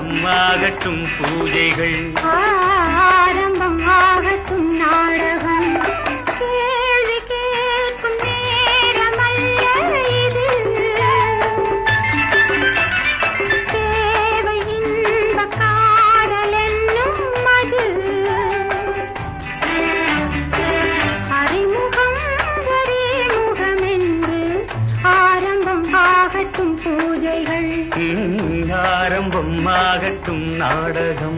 ஆரம்பம் ஆகட்டும் பூஜைகள் ஆரம்பம் ஆகட்டும் நாடகம் கேள்வி கேட்கும் நேரமல்ல இது தேவை இன்ப காதல் என்னும் மது அறிமுகம் அறிமுகம் என்று ஆரம்பம் ஆகட்டும் பூஜைகள் ம், ஆரம்பம் ஆகட்டும் நாடகம்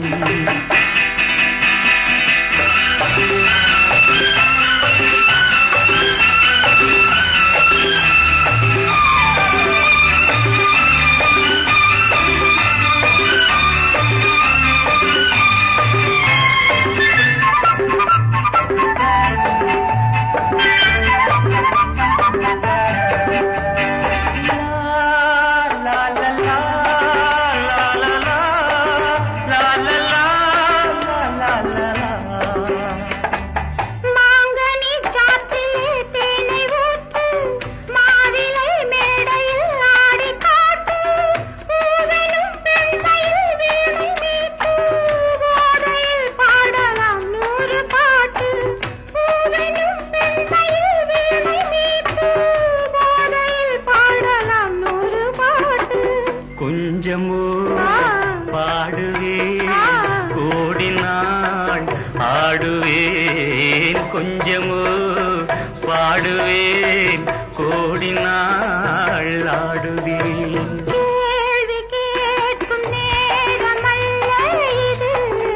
மாங்கனி சாற்றிலே தேனை ஊற்று மாவிலை மேடையில் ஆடி காட்டு பூவெனும் பெண்மையில் வீணை மீட்டு போதையில் பாடலாம் நூறு பாட்டு பூவெனும் பெண்மையில் வீணை மீட்டு போதையில் பாடலாம் நூறு பாட்டு கொஞ்சமோ பாடுவேன் கோடி நாள் ஆடுவேன் கொஞ்சமோ பாடுவேன் கோடி நாள் ஆடுவேன் கேள்வி கேட்கும் நேரமல்ல இது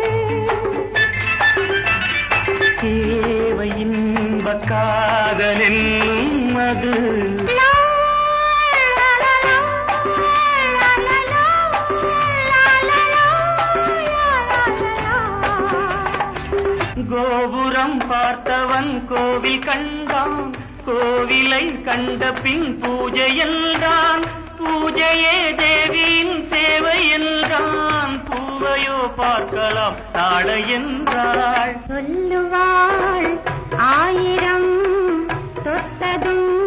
தேவை இன்ப காதல் என்னும் அது லா, லா, லா, லா, லா, லா, லா, லா, லா, லா, லா, லா. கோபுரம் பார்த்தவன் கோவில் கண்டான் கோவிலை கண்ட பின் பூஜை என்றான் பூஜையே தேவியின் சேவை என்றான் பூவையோ பார்க்கலாம் நாளை என்றாள் சொல்லுவாள் ஆயிரம் தொட்டதும்